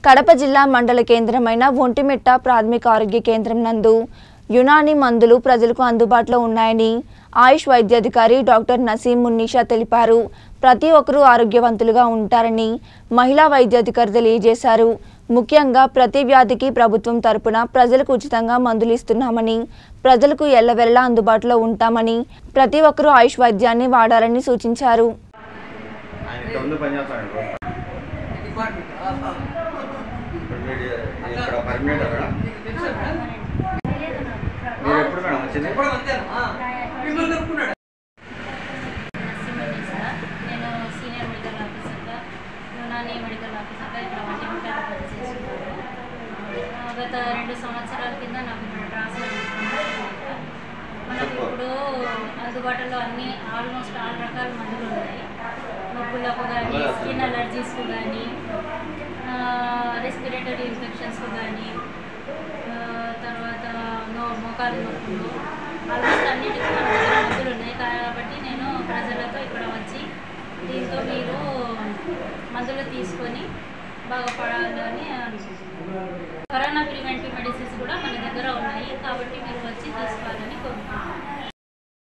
కడప జిల్లా మండల కేంద్రమైన ఒంటిమిట్ట ప్రాథమిక ఆరోగ్య కేంద్రం నందు యునాని మందులు ప్రజలకు అందుబాటులో ఉన్నాయని ఆయుష్ వైద్యాధికారి డాక్టర్ నసీం మున్నీషా తెలిపారు ప్రతి ఒక్కరూ ఆరోగ్యవంతులుగా ఉంటారని మహిళా వైద్యాధికారి తెలియజేశారు ముఖ్యంగా ప్రతి వ్యాధికి ప్రభుత్వం తరపున ప్రజలకు ఉచితంగా మందులు ఇస్తున్నామని ప్రజలకు ఎల్లవెల్లా అందుబాటులో ఉంటామని ప్రతి ఒక్కరూ ఆయుష్ వైద్యాన్ని వాడాలని సూచించారు ఆయన ఇక్కడ ఉంది పని చేస్తాడు డిపార్ట్మెంట్ ఇప్పుడు మీరు ఇక్కడ పర్మనెంట్ అక్కడ మీరు ఎప్పుడు మేడం వచ్చింది చెప్పడం అంతేనా మిమ్మల్ని కనుక్కున్నాడు నరసింహుడి సార్ నేను సీనియర్ మెడికల్ ఆఫీసర్గా యునాని మెడికల్ ఆఫీసర్గా ఇక్కడ వంటిమిట్టాలో పనిచేస్తున్నాను ఆ, గత రెండు సంవత్సరాల కింద నాకు ఇక్కడ ట్రాన్స్ఫర్ తీసుకున్నాను మనకు ఇప్పుడు అందుబాటులో అన్ని ఆల్మోస్ట్ ఆల్ రకాల మందులు ఉన్నాయి నొప్పులకు కానీ స్కిన్ అలర్జీస్కు కానీ రెస్పిరేటరీ ఇన్ఫెక్షన్స్కు కానీ ఆ, తర్వాత నో మోకాలు నొప్పులు ఆల్మోస్ట్ అన్నిటికీ మన దగ్గర మందులు ఉన్నాయి కాబట్టి నేను ప్రజలతో ఇక్కడ వచ్చి దీంతో మీరు మందులు తీసుకొని బాగుపడాలని అనుకుంటున్నాను